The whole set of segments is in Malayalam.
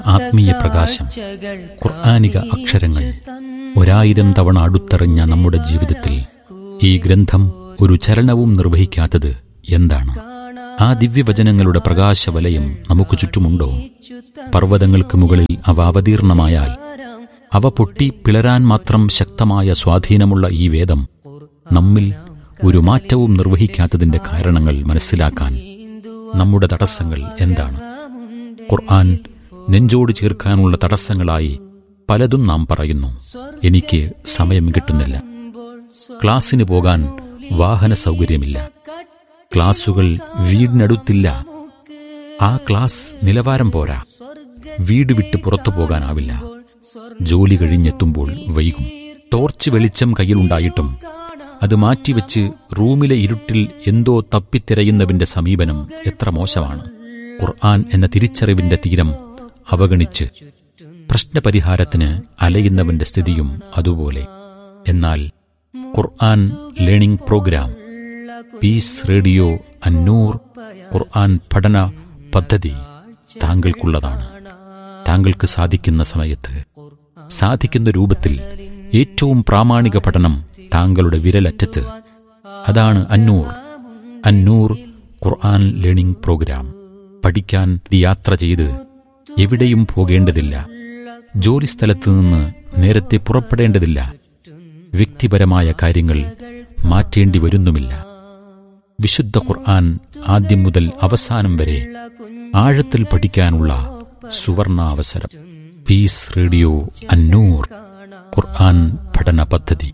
ആത്മീയ പ്രകാശം ഖുർആാനിക അക്ഷരങ്ങൾ ഒരായിരം തവണ അടുത്തെറിഞ്ഞ നമ്മുടെ ജീവിതത്തിൽ ഈ ഗ്രന്ഥം ഒരു ചലനവും നിർവഹിക്കാത്തത് എന്താണ് ആ ദിവ്യവചനങ്ങളുടെ പ്രകാശവലയം നമുക്ക് ചുറ്റുമുണ്ടോ പർവ്വതങ്ങൾക്ക് മുകളിൽ അവ അവതീർണമായാൽ അവ പൊട്ടി പിളരാൻ മാത്രം ശക്തമായ സ്വാധീനമുള്ള ഈ വേദം നമ്മിൽ ഒരു മാറ്റവും നിർവഹിക്കാത്തതിന്റെ കാരണങ്ങൾ മനസ്സിലാക്കാൻ നമ്മുടെ തടസ്സങ്ങൾ എന്താണ് ഖുർആൻ നെഞ്ചോട് ചേർക്കാനുള്ള തടസ്സങ്ങളായി പലതും നാം പറയുന്നു എനിക്ക് സമയം കിട്ടുന്നില്ല ക്ലാസ്സിന് പോകാൻ വാഹന സൗകര്യമില്ല ക്ലാസുകൾ വീടിനടുത്തില്ല ആ ക്ലാസ് നിലവാരം പോരാ വീട് വിട്ട് പുറത്തു പോകാനാവില്ല ജോലി കഴിഞ്ഞെത്തുമ്പോൾ വൈകും ടോർച്ച് വെളിച്ചം കയ്യിലുണ്ടായിട്ടും അത് മാറ്റിവെച്ച് റൂമിലെ ഇരുട്ടിൽ എന്തോ തപ്പിത്തിരയുന്നവന്റെ സമീപനം എത്ര മോശമാണ് ഖുർആൻ എന്ന തിരിച്ചറിവിന്റെ തീരം അവഗണിച്ച് പ്രശ്നപരിഹാരത്തിന് അലയുന്നവന്റെ സ്ഥിതിയും അതുപോലെ എന്നാൽ Quran learning programme Peace Radio അന്നൂർ ഖുർആൻ പഠന പദ്ധതി താങ്കൾക്കുള്ളതാണ് താങ്കൾക്ക് സാധിക്കുന്ന സമയത്ത് സാധിക്കുന്ന രൂപത്തിൽ ഏറ്റവും പ്രാമാണിക പഠനം താങ്കളുടെ വിരലറ്റത്ത് അതാണ് അന്നൂർ അന്നൂർ ഖുർആൻ ലേണിംഗ് പ്രോഗ്രാം പഠിക്കാൻ യാത്ര ചെയ്ത് എവിടെയും പോകേണ്ടതില്ല ജോലിസ്ഥലത്ത് നിന്ന് നേരത്തെ പുറപ്പെടേണ്ടതില്ല വ്യക്തിപരമായ കാര്യങ്ങൾ മാറ്റേണ്ടി വരുന്നുമില്ല വിശുദ്ധ ഖുർആൻ ആദ്യം മുതൽ അവസാനം വരെ ആഴത്തിൽ പഠിക്കാനുള്ള സുവർണാവസരം പീസ് റേഡിയോ അന്നൂർ ഖുർആൻ പഠന പദ്ധതി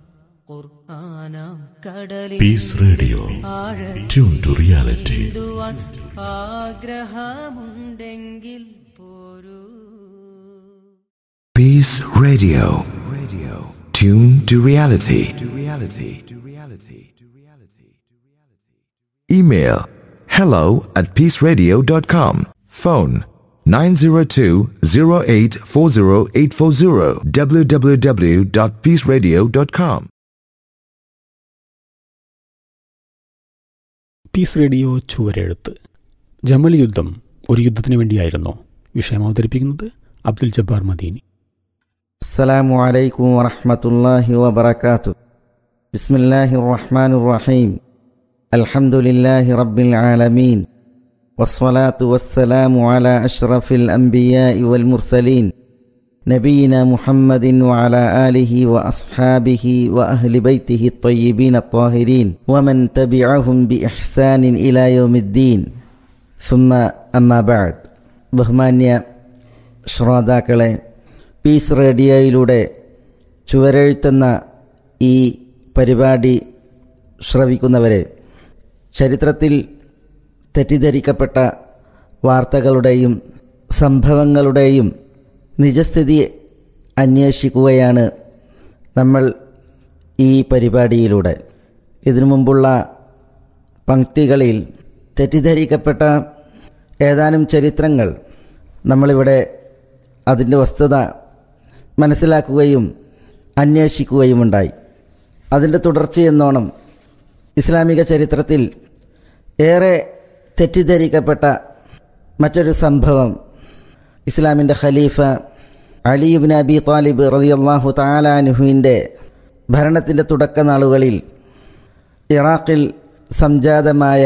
Peace Radio tune to reality ആഗ്രഹമുണ്ടെങ്കിൽ പോരൂ Peace Radio. Radio. Tune to reality. To reality. To reality. To reality. Email hello at peaceradio.com. Phone 902-0840840 www.peaceradio.com. Peace Radio ചുവരെഴുത്ത് ജമൽ യുദ്ധം ഒരു യുദ്ധത്തിന് വേണ്ടിയായിരുന്നോ വിഷയം അവതരിപ്പിക്കുന്നത് അബ്ദുൽ ജബ്ബാർ മദീനി السلام عليكم ورحمة الله وبركاته بسم الله الرحمن الرحيم الحمد لله رب العالمين والصلاة والسلام على أشرف الأنبياء والمرسلين نبينا محمد وعلى آله وأصحابه وأهل بيته الطيبين الطاهرين ومن تبعهم بإحسان إلى يوم الدين ثم أما بعد ബഹുമാന്യ ശ്രോതാക്കളെ പീസ് റേഡിയോയിലൂടെ ചുവരെഴുത്തുന്ന ഈ പരിപാടി ശ്രവിക്കുന്നവരെ ചരിത്രത്തിൽ തെറ്റിദ്ധരിക്കപ്പെട്ട വാർത്തകളുടെയും സംഭവങ്ങളുടെയും നിജസ്ഥിതി അന്വേഷിക്കുകയാണ് നമ്മൾ ഈ പരിപാടിയിലൂടെ ഇതിനു മുമ്പുള്ള പങ്ക്തികളിൽ തെറ്റിദ്ധരിക്കപ്പെട്ട ഏതാനും ചരിത്രങ്ങൾ നമ്മളിവിടെ അതിൻ്റെ വസ്തുത മനസ്സിലാക്കുകയും അന്വേഷിക്കുകയുമുണ്ടായി അതിൻ്റെ തുടർച്ചയെന്നോണം ഇസ്ലാമിക ചരിത്രത്തിൽ ഏറെ തെറ്റിദ്ധരിക്കപ്പെട്ട മറ്റൊരു സംഭവം ഇസ്ലാമിൻ്റെ ഖലീഫ അലിയുബിൻ അബി താലിബ് റളിയല്ലാഹു താലാനുഹുവിൻ്റെ ഭരണത്തിൻ്റെ തുടക്ക നാളുകളിൽ ഇറാഖിൽ സംജാതമായ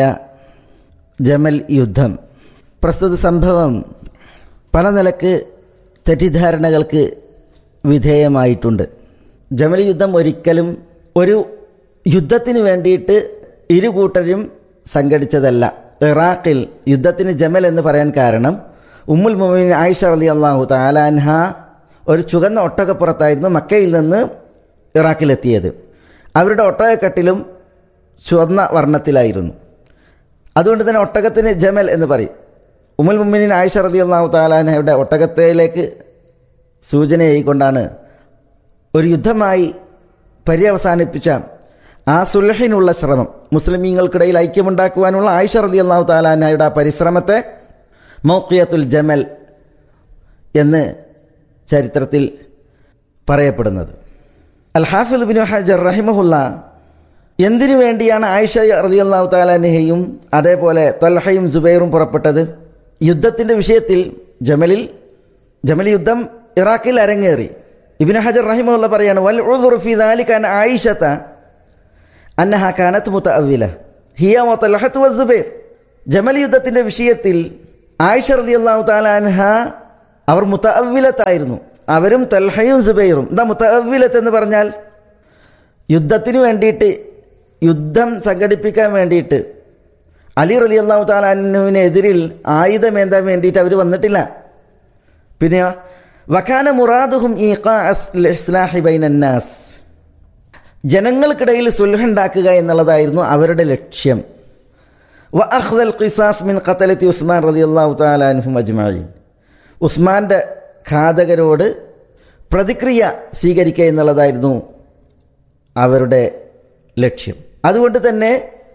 ജമൽ യുദ്ധം പ്രസ്തുത സംഭവം പല നിലക്ക് തെറ്റിദ്ധാരണകൾക്ക് വിധേയമായിട്ടുണ്ട് ജമൽ യുദ്ധം ഒരിക്കലും ഒരു യുദ്ധത്തിന് വേണ്ടിയിട്ട് ഇരു കൂട്ടരും സംഘടിച്ചതല്ല ഇറാഖിൽ യുദ്ധത്തിന് ജമൽ എന്ന് പറയാൻ കാരണം ഉമ്മുൽ മുമിൻ ആയിഷ അലി അള്ളാഹു താലാൻഹ ഒരു ചുവന്ന ഒട്ടകപ്പുറത്തായിരുന്നു മക്കയിൽ നിന്ന് ഇറാഖിലെത്തിയത് അവരുടെ ഒട്ടകക്കെട്ടിലും ചുവന്ന വർണ്ണത്തിലായിരുന്നു അതുകൊണ്ട് തന്നെ ഒട്ടകത്തിന് ജമൽ എന്ന് പറയും ഉമുൽ മുമ്മിനിൻ ആയിഷ റതി അള്ളാഹു താലാനയുടെ ഒട്ടകത്തിലേക്ക് സൂചനയായിക്കൊണ്ടാണ് ഒരു യുദ്ധമായി പര്യവസാനിപ്പിച്ച ആ സുൽഹിനുള്ള ശ്രമം മുസ്ലിമീങ്ങൾക്കിടയിൽ ഐക്യമുണ്ടാക്കുവാനുള്ള ആയിഷ റതി അള്ളാഹു താലാനയുടെ ആ പരിശ്രമത്തെ മൗക്കിയത്തുൽ ജമൽ എന്ന് ചരിത്രത്തിൽ പറയപ്പെടുന്നത് അൽ ഹാഫിദ് ബിൻ ഹജർ റഹിമഹുല്ല എന്തിനു വേണ്ടിയാണ് ആയിഷ റതി അള്ളാഹു താലാനഹയും അതേപോലെ തൊൽഹയും സുബൈറും പുറപ്പെട്ടത് യുദ്ധത്തിൻ്റെ വിഷയത്തിൽ ജമലിൽ ജമൽ യുദ്ധം ഇറാഖിൽ അരങ്ങേറി ഇബിൻ ഹജർ റഹിമുള്ള പറയാണ് വൽ ഉദ്റു ഫി ദാലിക അൻ ആയിഷത അന്നഹ കാനത്ത് മുതഅവ്വില ഹിയ വതൽഹത്ത് വസുബൈർ ജമൽ യുദ്ധത്തിന്റെ വിഷയത്തിൽ ആയിഷ റളിയല്ലാഹു തആല അൻഹ അവർ മുതഅവ്വിലത്തായിരുന്നു അവരും തൽഹയും സുബൈറും എന്താ മുതഅവ്വിലത്ത് എന്ന് പറഞ്ഞാൽ യുദ്ധത്തിന് വേണ്ടിയിട്ട് യുദ്ധം സംഘടിപ്പിക്കാൻ വേണ്ടിയിട്ട് അലി റലി അള്ളാഹു താലാനുവിനെതിരിൽ ആയുധമേന്താൻ വേണ്ടിയിട്ട് അവർ വന്നിട്ടില്ല പിന്നെ വഖാന മുറാദുഹും ഇസ്ലാഹി ബൈനന്നാസ് ജനങ്ങൾക്കിടയിൽ സുൽഹുണ്ടാക്കുക എന്നുള്ളതായിരുന്നു അവരുടെ ലക്ഷ്യം വ അഖ്ദൽ ഖിസാസ് മിൻ ഖത്തലത്തി ഉസ്മാൻ റലി അള്ളാഹു താലാൻഹും അജ്മായിൻ ഉസ്മാന്റെ ഘാതകരോട് പ്രതിക്രിയ സ്വീകരിക്കുക എന്നുള്ളതായിരുന്നു അവരുടെ ലക്ഷ്യം അതുകൊണ്ട് തന്നെ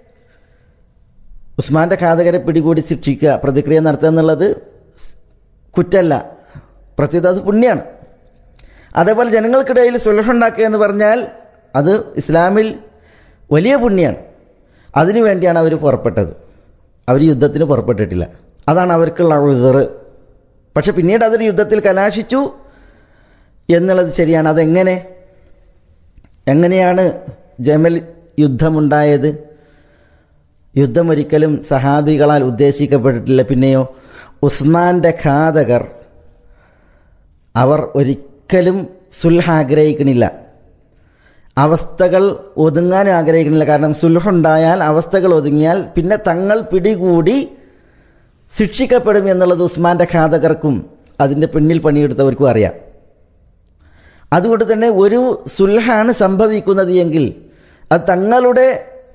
ഉസ്മാന്റെ ഘാതകരെ പിടികൂടി ശിക്ഷിക്കുക പ്രതിക്രിയ നടത്തുക എന്നുള്ളത് കുറ്റല്ല പ്രത്യേകത അത് പുണ്യാണ് അതേപോലെ ജനങ്ങൾക്കിടയിൽ സുലഹുണ്ടാക്കുക എന്ന് പറഞ്ഞാൽ അത് ഇസ്ലാമിൽ വലിയ പുണ്യാണ് അതിനു വേണ്ടിയാണ് അവർ പുറപ്പെട്ടത് അവർ യുദ്ധത്തിന് പുറപ്പെട്ടിട്ടില്ല അതാണ് അവർക്കുള്ള ഉതറ് പക്ഷെ പിന്നീട് അതൊരു യുദ്ധത്തിൽ കലാശിച്ചു എന്നുള്ളത് ശരിയാണ് അതെങ്ങനെ എങ്ങനെയാണ് ജമൽ യുദ്ധമുണ്ടായത് യുദ്ധം ഒരിക്കലും സഹാബികളാൽ ഉദ്ദേശിക്കപ്പെട്ടിട്ടില്ല പിന്നെയോ ഉസ്മാന്റെ ഘാതകർ അവർ ഒരിക്കലും സുൽഹ ആഗ്രഹിക്കണില്ല അവസ്ഥകൾ ഒതുങ്ങാനും ആഗ്രഹിക്കണില്ല കാരണം സുൽഹുണ്ടായാൽ അവസ്ഥകൾ ഒതുങ്ങിയാൽ പിന്നെ തങ്ങൾ പിടികൂടി ശിക്ഷിക്കപ്പെടും എന്നുള്ളത് ഉസ്മാന്റെ ഘാതകർക്കും അതിൻ്റെ പിന്നിൽ പണിയെടുത്തവർക്കും അറിയാം അതുകൊണ്ട് തന്നെ ഒരു സുൽഹാണ് സംഭവിക്കുന്നത് എങ്കിൽ അത് തങ്ങളുടെ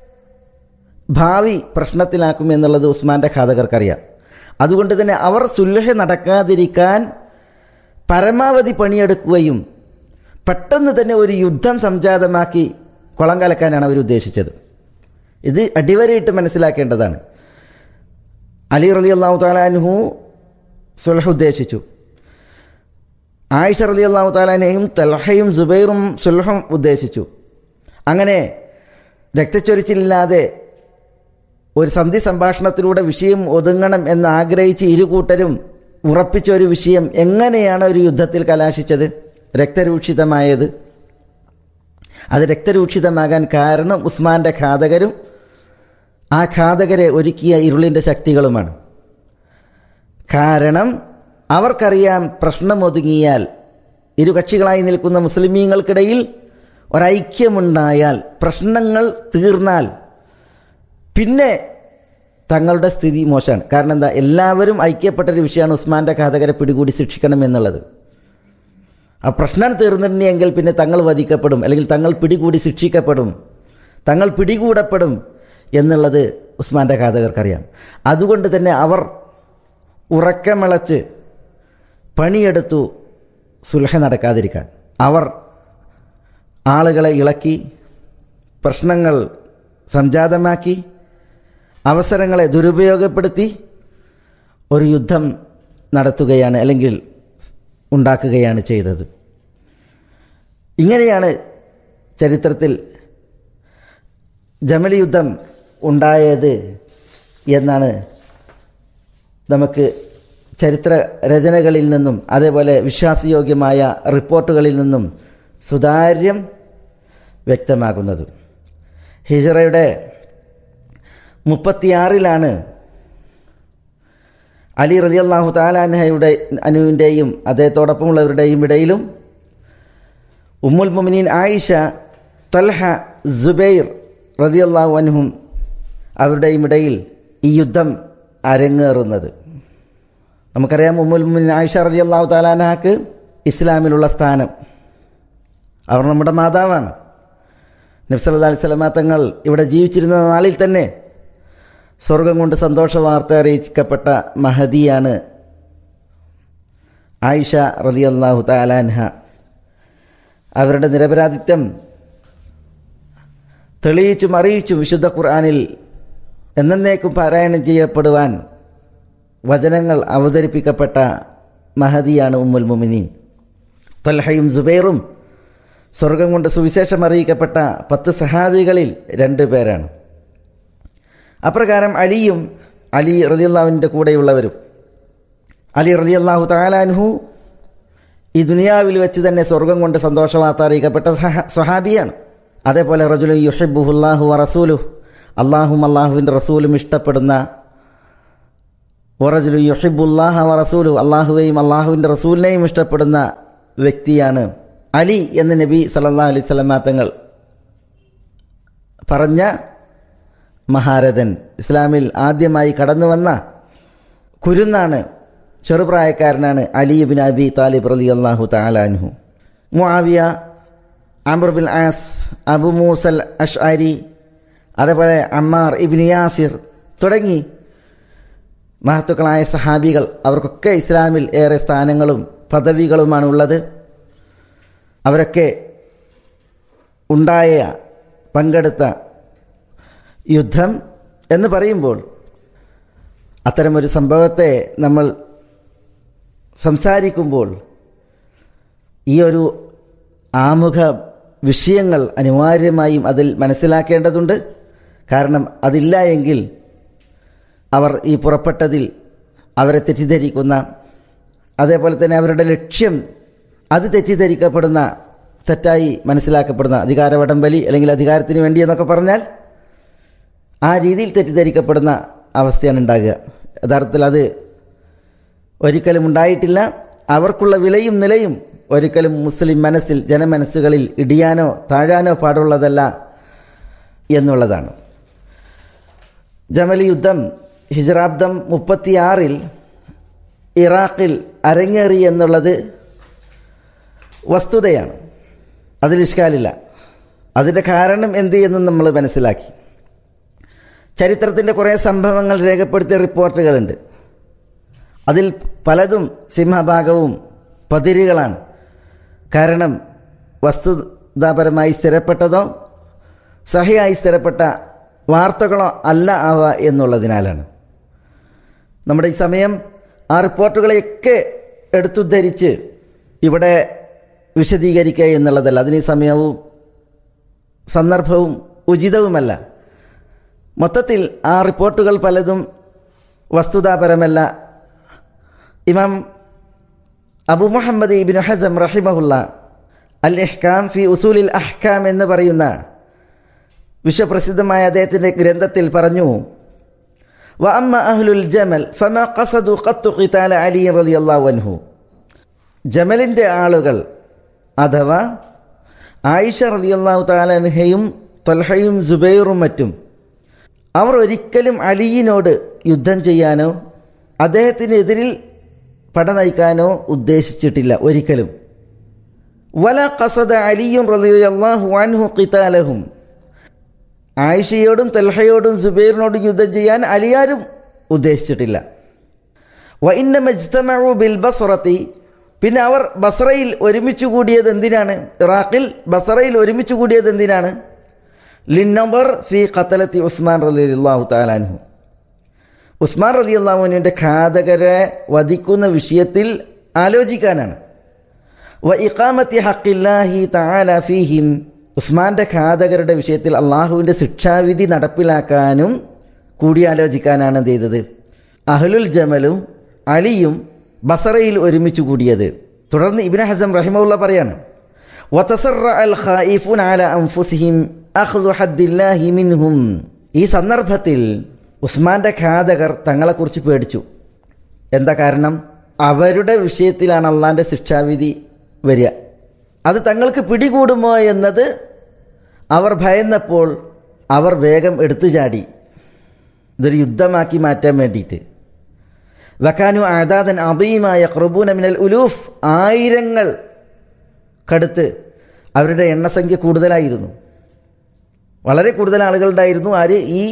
ഭാവി പ്രശ്നത്തിലാക്കും എന്നുള്ളത് ഉസ്മാന്റെ ഘാതകർക്കറിയാം അതുകൊണ്ട് തന്നെ അവർ സുൽഹ നടക്കാതിരിക്കാൻ പരമാവധി പണിയെടുക്കുകയും പെട്ടെന്ന് തന്നെ ഒരു യുദ്ധം സംജാതമാക്കി കുളം കലക്കാനാണ് അവർ ഉദ്ദേശിച്ചത് ഇത് അടിവരയിട്ട് മനസ്സിലാക്കേണ്ടതാണ് അലി റലി അള്ളാഹു താലാൻഹു സുൽഹ ഉദ്ദേശിച്ചു ആയിഷ റലി അള്ളാഹു താലാനെയും തൽഹയും സുബൈറും സുൽഹും ഉദ്ദേശിച്ചു അങ്ങനെ രക്തച്ചൊരിച്ചിലില്ലാതെ ഒരു സന്ധി സംഭാഷണത്തിലൂടെ വിഷയം ഒതുങ്ങണം എന്ന് ആഗ്രഹിച്ച് ഇരുകൂട്ടരും ഉറപ്പിച്ച ഒരു വിഷയം എങ്ങനെയാണ് ഒരു യുദ്ധത്തിൽ കലാശിച്ചത് രക്തരൂക്ഷിതമായത് അത് രക്തരൂക്ഷിതമാകാൻ കാരണം ഉസ്മാന്റെ ഘാതകരും ആ ഘാതകരെ ഒരുക്കിയ ഇരുളിൻ്റെ ശക്തികളുമാണ് കാരണം അവർക്കറിയാം പ്രശ്നം ഒതുങ്ങിയാൽ ഇരു കക്ഷികളായി നിൽക്കുന്ന മുസ്ലിമീങ്ങൾക്കിടയിൽ ഒരൈക്യമുണ്ടായാൽ പ്രശ്നങ്ങൾ തീർന്നാൽ പിന്നെ തങ്ങളുടെ സ്ഥിതി മോശമാണ് കാരണം എന്താ എല്ലാവരും ഐക്യപ്പെട്ടൊരു വിഷയമാണ് ഉസ്മാന്റെ ഘാതകരെ പിടികൂടി ശിക്ഷിക്കണം എന്നുള്ളത് ആ പ്രശ്നം തീർന്നിട്ടുണ്ടെങ്കിൽ പിന്നെ തങ്ങൾ വധിക്കപ്പെടും അല്ലെങ്കിൽ തങ്ങൾ പിടികൂടി ശിക്ഷിക്കപ്പെടും തങ്ങൾ പിടികൂടപ്പെടും എന്നുള്ളത് ഉസ്മാന്റെ ഘാതകർക്കറിയാം അതുകൊണ്ട് തന്നെ അവർ ഉറക്കമിളച്ച് പണിയെടുത്തു സുലഹ നടക്കാതിരിക്കാൻ അവർ ആളുകളെ ഇളക്കി പ്രശ്നങ്ങൾ സംജാതമാക്കി അവസരങ്ങളെ ദുരുപയോഗപ്പെടുത്തി ഒരു യുദ്ധം നടത്തുകയാണ് അല്ലെങ്കിൽ ഉണ്ടാക്കുകയാണ് ചെയ്തത് ഇങ്ങനെയാണ് ചരിത്രത്തിൽ ജമൽ യുദ്ധം ഉണ്ടായത് എന്നാണ് നമുക്ക് ചരിത്ര രചനകളിൽ നിന്നും അതേപോലെ വിശ്വാസയോഗ്യമായ റിപ്പോർട്ടുകളിൽ നിന്നും സുതാര്യം വ്യക്തമാകുന്നത് ഹിജറയുടെ മുപ്പത്തിയാറിലാണ് അലി റലി അള്ളാഹു താലാൻഹയുടെ അനുവിൻ്റെയും അദ്ദേഹത്തോടൊപ്പമുള്ളവരുടെയും ഇടയിലും ഉമ്മുൽ മുമിനീൻ ആയിഷ തൊൽഹ ജുബൈർ റതി അള്ളാഹു അൻഹും അവരുടെയും ഇടയിൽ ഈ യുദ്ധം അരങ്ങേറുന്നത് നമുക്കറിയാം ഉമ്മുൽ മുമിനീൻ ആയിഷ റതി അള്ളാഹു താലാൻഹക്ക് ഇസ്ലാമിലുള്ള സ്ഥാനം അവർ നമ്മുടെ മാതാവാണ് നബ്സല്ലാ അലൈഹി സ്വലമാ തങ്ങൾ ഇവിടെ ജീവിച്ചിരുന്ന നാളിൽ തന്നെ സ്വർഗം കൊണ്ട് സന്തോഷ വാർത്ത അറിയിക്കപ്പെട്ട മഹദിയാണ് ആയിഷ റലി അള്ളാഹു താലാൻഹ അവരുടെ നിരപരാധിത്വം തെളിയിച്ചും അറിയിച്ചും വിശുദ്ധ ഖുർആാനിൽ എന്നേക്കും പാരായണം ചെയ്യപ്പെടുവാൻ വചനങ്ങൾ അവതരിപ്പിക്കപ്പെട്ട മഹദിയാണ് ഉമ്മുൽ മുമിനീൻ തൽഹയും സുബൈറും സ്വർഗം കൊണ്ട് സുവിശേഷം അറിയിക്കപ്പെട്ട പത്ത് സഹാബികളിൽ രണ്ടു പേരാണ് അപ്രകാരം അലിയും അലി റലിയല്ലാഹുവിൻ്റെ കൂടെയുള്ളവരും അലി റലിയല്ലാഹു താലാൻഹു ഈ ദുനിയാവിൽ വെച്ച് തന്നെ സ്വർഗം കൊണ്ട് സന്തോഷവാർത്ത അറിയിക്കപ്പെട്ട സഹ സ്വഹാബിയാണ് അതേപോലെ റജുലു യുഹിബുഹുല്ലാഹു റസൂലു അള്ളാഹും അള്ളാഹുവിൻ്റെ റസൂലും ഇഷ്ടപ്പെടുന്ന വറജുലു യുഹിബുല്ലാഹ വ റസൂലു അള്ളാഹുവേയും അള്ളാഹുവിൻ്റെ റസൂലിനെയും ഇഷ്ടപ്പെടുന്ന വ്യക്തിയാണ് അലി എന്ന് നബി സല്ലാ അലൈഹി സ്വലമാ തങ്ങൾ പറഞ്ഞ മഹാരഥൻ ഇസ്ലാമിൽ ആദ്യമായി കടന്നു വന്ന കുരുന്നാണ് ചെറുപ്രായക്കാരനാണ് അലി ബിൻ അബി താലിബ് റലി അള്ളാഹു താലാൻഹു മുആവിയ അംബർ ബിൻ ആസ് അബു മൂസൽ അഷ്അരി അതേപോലെ അമ്മാർ ഇബിൻ യാസിർ തുടങ്ങി മഹത്തുക്കളായ സഹാബികൾ അവർക്കൊക്കെ ഇസ്ലാമിൽ ഏറെ സ്ഥാനങ്ങളും പദവികളുമാണ് ഉള്ളത് അവരൊക്കെ ഉണ്ടായ പങ്കെടുത്ത യുദ്ധം എന്ന് പറയുമ്പോൾ അത്തരമൊരു സംഭവത്തെ നമ്മൾ സംസാരിക്കുമ്പോൾ ഈ ഒരു ആമുഖ വിഷയങ്ങൾ അനിവാര്യമായും അതിൽ മനസ്സിലാക്കേണ്ടതുണ്ട് കാരണം അതില്ല എങ്കിൽ അവർ ഈ പുറപ്പെട്ടതിൽ അവരെ തെറ്റിദ്ധരിക്കുന്ന അതേപോലെ തന്നെ അവരുടെ ലക്ഷ്യം അത് തെറ്റിദ്ധരിക്കപ്പെടുന്ന തെറ്റായി മനസ്സിലാക്കപ്പെടുന്ന അധികാര വടംവലി അല്ലെങ്കിൽ അധികാരത്തിന് വേണ്ടി എന്നൊക്കെ പറഞ്ഞാൽ ആ രീതിയിൽ തെറ്റിദ്ധരിക്കപ്പെടുന്ന അവസ്ഥയാണ് ഉണ്ടാകുക യഥാർത്ഥത്തിൽ അത് ഒരിക്കലും ഉണ്ടായിട്ടില്ല അവർക്കുള്ള വിലയും നിലയും ഒരിക്കലും മുസ്ലിം മനസ്സിൽ ജനമനസ്സുകളിൽ ഇടിയാനോ താഴാനോ പാടുള്ളതല്ല എന്നുള്ളതാണ് ജമലി യുദ്ധം ഹിജറാബ്ദം മുപ്പത്തിയാറിൽ ഇറാഖിൽ അരങ്ങേറി എന്നുള്ളത് വസ്തുതയാണ് അതിൽ ഇഷ്കാലില്ല അതിൻ്റെ കാരണം എന്ത് എന്ന് നമ്മൾ മനസ്സിലാക്കി ചരിത്രത്തിൻ്റെ കുറേ സംഭവങ്ങൾ രേഖപ്പെടുത്തിയ റിപ്പോർട്ടുകളുണ്ട് അതിൽ പലതും സിംഹഭാഗവും പതിരുകളാണ് കാരണം വസ്തുതാപരമായി സ്ഥിരപ്പെട്ടതോ സഹിയായി സ്ഥിരപ്പെട്ട വാർത്തകളോ അല്ല അവ എന്നുള്ളതിനാലാണ് നമ്മുടെ ഈ സമയം ആ റിപ്പോർട്ടുകളെയൊക്കെ എടുത്തുദ്ധരിച്ച് ഇവിടെ വിശദീകരിക്കുക എന്നുള്ളതല്ല അതിന് ഈ സമയവും സന്ദർഭവും ഉചിതവുമല്ല മൊത്തത്തിൽ ആ റിപ്പോർട്ടുകൾ പലതും വസ്തുതാപരമല്ല ഇമാം അബു മുഹമ്മദ് ഇബിൻ ഹസം റഹിമഹുല്ല അൽ ഇഹ്കാം ഫി ഉസൂലിൽ അഹ്കാം എന്ന് പറയുന്ന വിശ്വപ്രസിദ്ധമായ അദ്ദേഹത്തിൻ്റെ ഗ്രന്ഥത്തിൽ പറഞ്ഞു വ അമ്മ അഹ്ലുൽ ജമൽ ഫമ ഖസദു ഖത്തു ഖിതാല അലി റളിയല്ലാഹു അൻഹു ജമലിൻ്റെ ആളുകൾ അഥവാ ആയിഷ റളിയല്ലാഹു താലൻഹയും തൊൽഹയും സുബൈറും മറ്റും അവർ ഒരിക്കലും അലിയിനോട് യുദ്ധം ചെയ്യാനോ അദ്ദേഹത്തിനെതിരിൽ പട നയിക്കാനോ ഉദ്ദേശിച്ചിട്ടില്ല ഒരിക്കലും വല ഖസദ അലിയും റളിയല്ലാഹു അൻഹു ഖിതാലഹും ആയിഷയോടും തൽഹയോടും സുബൈറിനോടും യുദ്ധം ചെയ്യാൻ അലിയാരും ഉദ്ദേശിച്ചിട്ടില്ല വ ഇന്ന മജ്തമഉ ബിൽ ബസ്റത്തി പിന്നെ അവർ ബസ്രയിൽ ഒരുമിച്ച് കൂടിയത് എന്തിനാണ് ഇറാഖിൽ ബസ്രയിൽ ഒരുമിച്ച് കൂടിയത് എന്തിനാണ് ലിന്നബർ ഫി ഖത്തലത്തി ഉസ്മാൻ റലി അള്ളാഹു താലാൻഹു ഉസ്മാൻ റലി അള്ളാഹുവിൻ്റെ ഘാതകരെ വധിക്കുന്ന വിഷയത്തിൽ ആലോചിക്കാനാണ് വ ഇഖാമത്തി ഹക്കില്ലാഹി തആല ഫീഹിം ഉസ്മാന്റെ ഘാതകരുടെ വിഷയത്തിൽ അള്ളാഹുവിൻ്റെ ശിക്ഷാവിധി നടപ്പിലാക്കാനും കൂടിയാലോചിക്കാനാണ് എന്ത് ചെയ്തത് അഹ്ലുൽ ജമലും അലിയും ബസറയിൽ ഒരുമിച്ച് കൂടിയത് തുടർന്ന് ഇബിൻ ഹസം റഹിമുള്ള പറയാണ് وتسرع الخائفون على أنفسهم أخذ حد الله منهم ഈ സന്ദർഭത്തിൽ ഉസ്മാന്റെ ഘാതകർ തങ്ങളെക്കുറിച്ച് പേടിച്ചു എന്താ കാരണം അവരുടെ വിഷയത്തിലാണ് അള്ളാന്റെ ശിക്ഷാവിധി വരിക അത് തങ്ങൾക്ക് പിടികൂടുമോ എന്നത് അവർ ഭയന്നപ്പോൾ അവർ വേഗം എടുത്തു ചാടി ഇതൊരു യുദ്ധമാക്കി മാറ്റാൻ വേണ്ടിയിട്ട് വക്കാനു ആദാദൻ അബീമായ ക്രബൂന മിനൽ ഉലൂഫ് ആയിരങ്ങൾ കടുത്ത് അവരുടെ എണ്ണസംഖ്യ കൂടുതലായിരുന്നു വളരെ കൂടുതൽ ആളുകളുണ്ടായിരുന്നു ആര് ഈ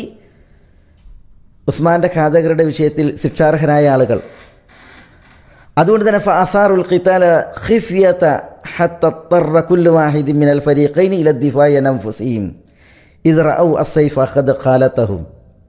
ഉസ്മാന്റെ ഘാതകരുടെ വിഷയത്തിൽ ശിക്ഷാർഹരായ ആളുകൾ അതുകൊണ്ട് തന്നെ ഫാസാറുൽ ഖിതാല ഖിഫ്യത حتى اضطر كل واحد من الفريقين إلى الدفاع عن أنفسهم إذ رأوا السيف قد خالتهم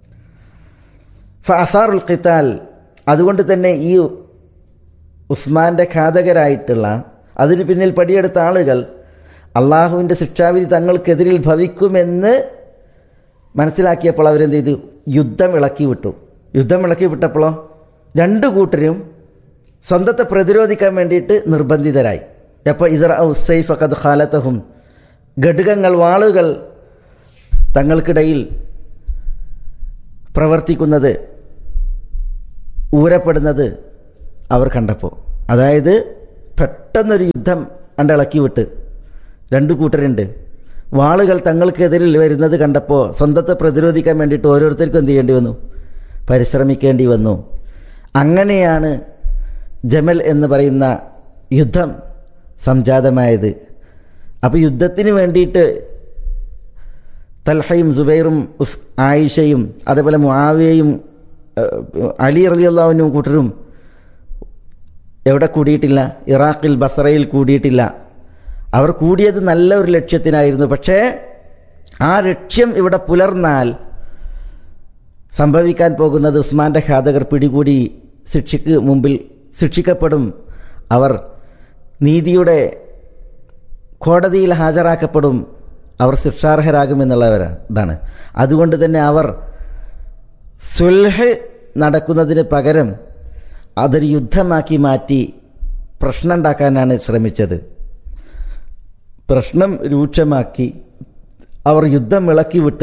ഫഅസാറുൽ ഖിതാൽ അതുകൊണ്ട് തന്നെ ഈ ഉസ്മാന്റെ ഘാതകരായിട്ടുള്ള അതിന് പിന്നിൽ പടിയെടുത്ത ആളുകൾ അള്ളാഹുവിൻ്റെ ശിക്ഷാവിധി തങ്ങൾക്കെതിരിൽ ഭവിക്കുമെന്ന് മനസ്സിലാക്കിയപ്പോൾ അവരെന്ത് ചെയ്തു യുദ്ധം ഇളക്കി വിട്ടു യുദ്ധം ഇളക്കി വിട്ടപ്പോഴോ രണ്ടു കൂട്ടരും സ്വന്തത്തെ പ്രതിരോധിക്കാൻ വേണ്ടിയിട്ട് നിർബന്ധിതരായി അപ്പോൾ ഇതർ ഔസൈഫ് അക്കത് ഖാലത്തഹും ഘടകങ്ങൾ വാളുകൾ തങ്ങൾക്കിടയിൽ പ്രവർത്തിക്കുന്നത് ഊരപ്പെടുന്നത് അവർ കണ്ടപ്പോൾ അതായത് പെട്ടെന്നൊരു യുദ്ധം അണ്ടിളക്കി വിട്ട് രണ്ട് കൂട്ടരുണ്ട് വാളുകൾ തങ്ങൾക്കെതിരിൽ വരുന്നത് കണ്ടപ്പോൾ സ്വന്തത്തെ പ്രതിരോധിക്കാൻ വേണ്ടിയിട്ട് ഓരോരുത്തർക്കും എന്ത് ചെയ്യേണ്ടി വന്നു പരിശ്രമിക്കേണ്ടി വന്നു അങ്ങനെയാണ് ജമൽ എന്ന് പറയുന്ന യുദ്ധം സംജാതമായത് അപ്പോൾ യുദ്ധത്തിന് വേണ്ടിയിട്ട് തൽഹയും സുബൈറും ഉസ് ആയിഷയും അതേപോലെ മുആവിയയും ഏഹ്, അലി റലിയല്ലാവിനും കൂട്ടരും എവിടെ കൂടിയിട്ടില്ല ഇറാഖിൽ ബസറയിൽ കൂടിയിട്ടില്ല അവർ കൂടിയത് നല്ല ഒരു ലക്ഷ്യത്തിനായിരുന്നു പക്ഷേ ആ ലക്ഷ്യം ഇവിടെ പുലർന്നാൽ സംഭവിക്കാൻ പോകുന്നത് ഉസ്മാന്റെ ഘാതകർ പിടികൂടി ശിക്ഷയ്ക്ക് മുമ്പിൽ ശിക്ഷിക്കപ്പെടും അവർ നീതിയുടെ കോടതിയിൽ ഹാജരാക്കപ്പെടും അവർ ശിക്ഷാർഹരാകുമെന്നുള്ളവരാണ് ഇതാണ് അതുകൊണ്ട് തന്നെ അവർ സുൽഹ് നടക്കുന്നതിന് പകരം അതൊരു യുദ്ധമാക്കി മാറ്റി പ്രശ്നം ഉണ്ടാക്കാനാണ് ശ്രമിച്ചത് പ്രശ്നം രൂക്ഷമാക്കി അവർ യുദ്ധം ഇളക്കി വിട്ട്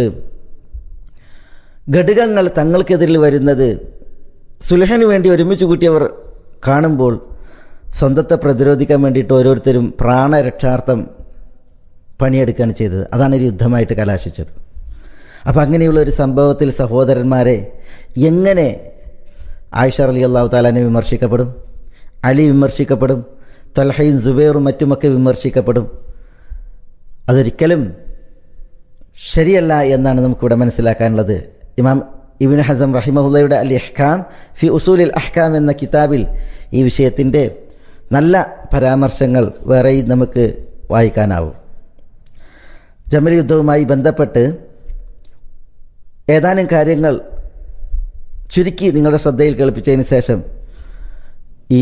ഘടകങ്ങൾ തങ്ങൾക്കെതിരിൽ വരുന്നത് സുലഹന് വേണ്ടി ഒരുമിച്ച് കൂട്ടിയവർ കാണുമ്പോൾ സ്വന്തത്തെ പ്രതിരോധിക്കാൻ വേണ്ടിയിട്ട് ഓരോരുത്തരും പ്രാണരക്ഷാർത്ഥം പണിയെടുക്കുകയാണ് ചെയ്തത് അതാണ് ഒരു യുദ്ധമായിട്ട് കലാശിച്ചത് അപ്പം അങ്ങനെയുള്ള ഒരു സംഭവത്തിൽ സഹോദരന്മാരെ എങ്ങനെ ആയിഷ അലി അള്ളാഹു താലാനെ വിമർശിക്കപ്പെടും അലി വിമർശിക്കപ്പെടും തൊൽഹയും സുബൈറും മറ്റുമൊക്കെ വിമർശിക്കപ്പെടും അതൊരിക്കലും ശരിയല്ല എന്നാണ് നമുക്കിവിടെ മനസ്സിലാക്കാനുള്ളത് ഇമാം ഇബിൻ ഹസം റഹിമഹുല്ലയുടെ അൽ ഇഹ്കാം ഫി ഉസൂലിൽ അഹ്കാം എന്ന കിതാബിൽ ഈ വിഷയത്തിൻ്റെ നല്ല പരാമർശങ്ങൾ വേറെയും നമുക്ക് വായിക്കാനാവും ജമൽ യുദ്ധവുമായി ബന്ധപ്പെട്ട് ഏതാനും കാര്യങ്ങൾ ചുരുക്കി നിങ്ങളുടെ ശ്രദ്ധയിൽ കേൾപ്പിച്ചതിന് ശേഷം ഈ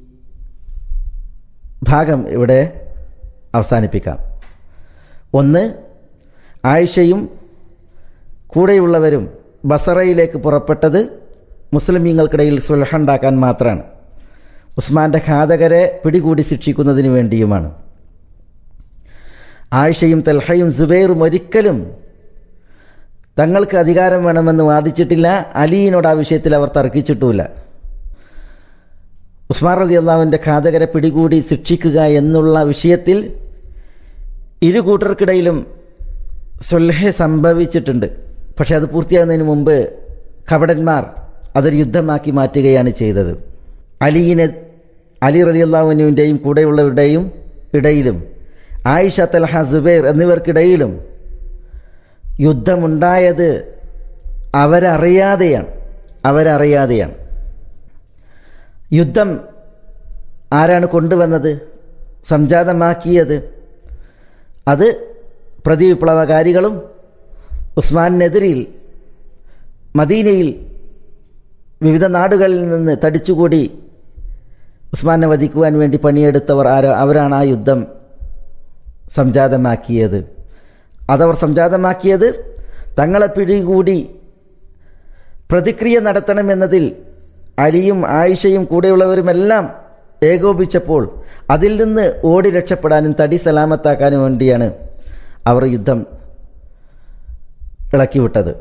ഭാഗം ഇവിടെ അവസാനിപ്പിക്കാം ഒന്ന് ആയിഷയും കൂടെയുള്ളവരും ബസറയിലേക്ക് പുറപ്പെട്ടത് മുസ്ലിമീങ്ങൾക്കിടയിൽ സുലഹുണ്ടാക്കാൻ മാത്രമാണ് ഉസ്മാന്റെ ഘാതകരെ പിടികൂടി ശിക്ഷിക്കുന്നതിന് വേണ്ടിയുമാണ് ആയിഷയും തൽഹയും സുബൈറും ഒരിക്കലും തങ്ങൾക്ക് അധികാരം വേണമെന്ന് വാദിച്ചിട്ടില്ല അലിയിനോട് ആ വിഷയത്തിൽ അവർ തർക്കിച്ചിട്ടുമില്ല ഉസ്മാൻ റലി അള്ളാഹുവിൻ്റെ ഘാതകരെ പിടികൂടി ശിക്ഷിക്കുക എന്നുള്ള വിഷയത്തിൽ ഇരു കൂട്ടർക്കിടയിലും സുൽഹ സംഭവിച്ചിട്ടുണ്ട് പക്ഷെ അത് പൂർത്തിയാകുന്നതിന് മുമ്പ് കപടന്മാർ അതൊരു യുദ്ധമാക്കി മാറ്റുകയാണ് ചെയ്തത് അലിയിനെ അലി റലി അള്ളാഹുവിൻ്റെയും കൂടെയുള്ളവരുടെയും ഇടയിലും ആയിഷ തൽഹ സുബൈർ എന്നിവർക്കിടയിലും യുദ്ധമുണ്ടായത് അവരറിയാതെയാണ് അവരറിയാതെയാണ് യുദ്ധം ആരാണ് കൊണ്ടുവന്നത് സംജാതമാക്കിയത് അത് പ്രതിവിപ്ലവകാരികളും ഉസ്മാനെതിരിൽ മദീനയിൽ വിവിധ നാടുകളിൽ നിന്ന് തടിച്ചുകൂടി ഉസ്മാനെ വധിക്കുവാൻ വേണ്ടി പണിയെടുത്തവർ ആരോ അവരാണ് ആ യുദ്ധം സംജാതമാക്കിയത് അതവർ സംജാതമാക്കിയത് തങ്ങളെ പിടികൂടി പ്രതിക്രിയ നടത്തണമെന്നതിൽ അലിയും ആയിഷയും കൂടെയുള്ളവരുമെല്ലാം ഏകോപിച്ചപ്പോൾ അതിൽ നിന്ന് ഓടി രക്ഷപ്പെടാനും തടി സലാമത്താക്കാനും വേണ്ടിയാണ് അവർ യുദ്ധം ഇളക്കിവിട്ടത്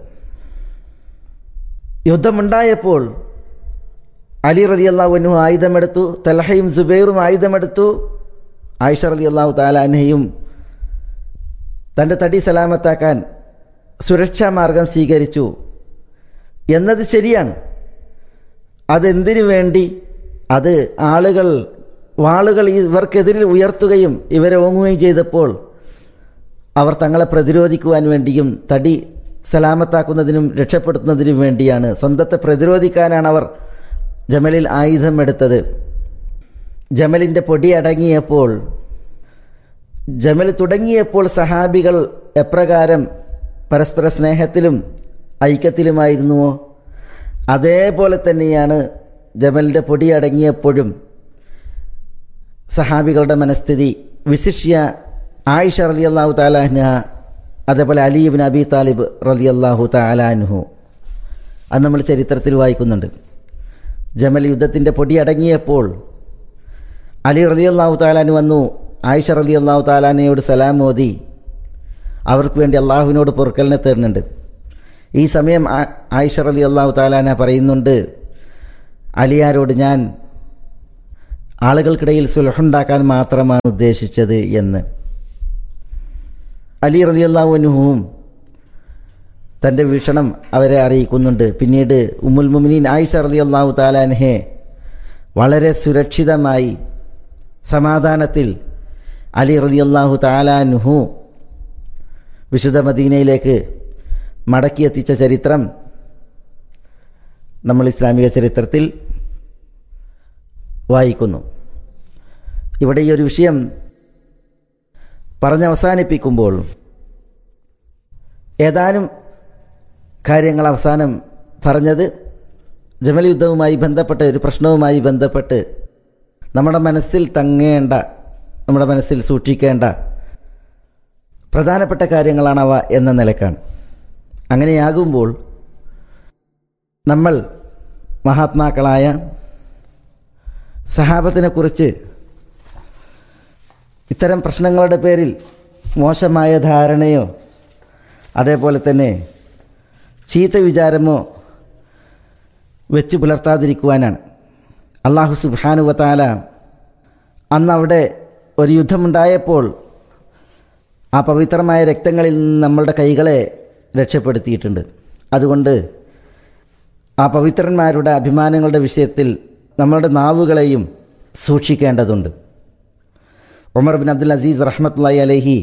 യുദ്ധമുണ്ടായപ്പോൾ അലി റതി അള്ളാഹുവിനു ആയുധമെടുത്തു തലഹയും സുബൈറും ആയുധമെടുത്തു ആയിഷ റതി അള്ളാഹു താലാനയും തൻ്റെ തടി സലാമത്താക്കാൻ സുരക്ഷാ മാർഗം സ്വീകരിച്ചു എന്നത് ശരിയാണ് അതെന്തിനു വേണ്ടി അത് ആളുകൾ വാളുകൾ ഇവർക്കെതിരിൽ ഉയർത്തുകയും ഇവരെ ഓങ്ങുകയും ചെയ്തപ്പോൾ അവർ തങ്ങളെ പ്രതിരോധിക്കുവാൻ വേണ്ടിയും തടി സലാമത്താക്കുന്നതിനും രക്ഷപ്പെടുത്തുന്നതിനും വേണ്ടിയാണ് സ്വന്തത്തെ പ്രതിരോധിക്കാനാണ് അവർ ജമലിൽ ആയുധം എടുത്തത് ജമലിൻ്റെ പൊടി അടങ്ങിയപ്പോൾ ജമൽ തുടങ്ങിയപ്പോൾ സഹാബികൾ എപ്രകാരം പരസ്പര സ്നേഹത്തിലും ഐക്യത്തിലുമായിരുന്നുവോ അതേപോലെ തന്നെയാണ് ജമലിൻ്റെ പൊടി അടങ്ങിയപ്പോഴും സഹാബികളുടെ മനസ്ഥിതി വിശിഷ്യ ആയിഷ റലി അള്ളാഹു താലാഹ്ന അതേപോലെ അലീബിൻ അബി താലിബ് റലി അള്ളാഹു താലാൻഹു അത് നമ്മൾ ചരിത്രത്തിൽ വായിക്കുന്നുണ്ട് ജമൽ യുദ്ധത്തിൻ്റെ പൊടി അടങ്ങിയപ്പോൾ അലി റലി അള്ളാഹു താലാന് വന്നു ആയിഷ റലി അള്ളാഹു താലാനയോട് സലാം മോദി അവർക്ക് വേണ്ടി അള്ളാഹുവിനോട് പൊറുക്കലിനെ തരുന്നുണ്ട് ഈ സമയം ആ- ആയിഷ റലി അള്ളാഹു താലാന പറയുന്നുണ്ട് അലിയാരോട് ഞാൻ ആളുകൾക്കിടയിൽ സുലഹുണ്ടാക്കാൻ മാത്രമാണ് ഉദ്ദേശിച്ചത് എന്ന് അലി റലി അള്ളാഹുനുഹുവും തൻ്റെ വീക്ഷണം അവരെ അറിയിക്കുന്നുണ്ട് പിന്നീട് ഉമ്മുൽ മുമിനീൻ ആയിഷ റലി അള്ളാഹു താലാൻഹെ വളരെ സുരക്ഷിതമായി സമാധാനത്തിൽ അലി റലി അള്ളാഹു താലാൻഹു വിശുദ്ധ മദീനയിലേക്ക് മടക്കിയെത്തിച്ച ചരിത്രം നമ്മൾ ഇസ്ലാമിക ചരിത്രത്തിൽ വായിക്കുന്നു ഇവിടെ ഈ ഒരു വിഷയം പറഞ്ഞവസാനിപ്പിക്കുമ്പോൾ ഏതാനും കാര്യങ്ങൾ അവസാനം പറഞ്ഞത് ജമൽ യുദ്ധവുമായി ബന്ധപ്പെട്ട ഒരു പ്രശ്നവുമായി ബന്ധപ്പെട്ട് നമ്മുടെ മനസ്സിൽ തങ്ങേണ്ട നമ്മുടെ മനസ്സിൽ സൂക്ഷിക്കേണ്ട പ്രധാനപ്പെട്ട കാര്യങ്ങളാണവ എന്ന നിലക്കാണ് അങ്ങനെയാകുമ്പോൾ നമ്മൾ മഹാത്മാക്കളായ സഹാബത്തിനെക്കുറിച്ച് ഇത്തരം പ്രശ്നങ്ങളുടെ പേരിൽ മോശമായ ധാരണയോ അതേപോലെ തന്നെ ചീത്ത വിചാരമോ വെച്ച് പുലർത്താതിരിക്കുവാനാണ് അള്ളാഹു സുബാനുവത്താല അന്ന് അവിടെ ഒരു യുദ്ധമുണ്ടായപ്പോൾ ആ പവിത്രമായ രക്തങ്ങളിൽ നിന്ന് നമ്മളുടെ കൈകളെ രക്ഷപ്പെടുത്തിയിട്ടുണ്ട് അതുകൊണ്ട് ആ പവിത്രന്മാരുടെ അഭിമാനങ്ങളുടെ വിഷയത്തിൽ നമ്മളുടെ നാവുകളെയും സൂക്ഷിക്കേണ്ടതുണ്ട് ഉമർ ബിൻ അബ്ദുൽ അസീസ് റഹ്മത്തുള്ളി അലഹി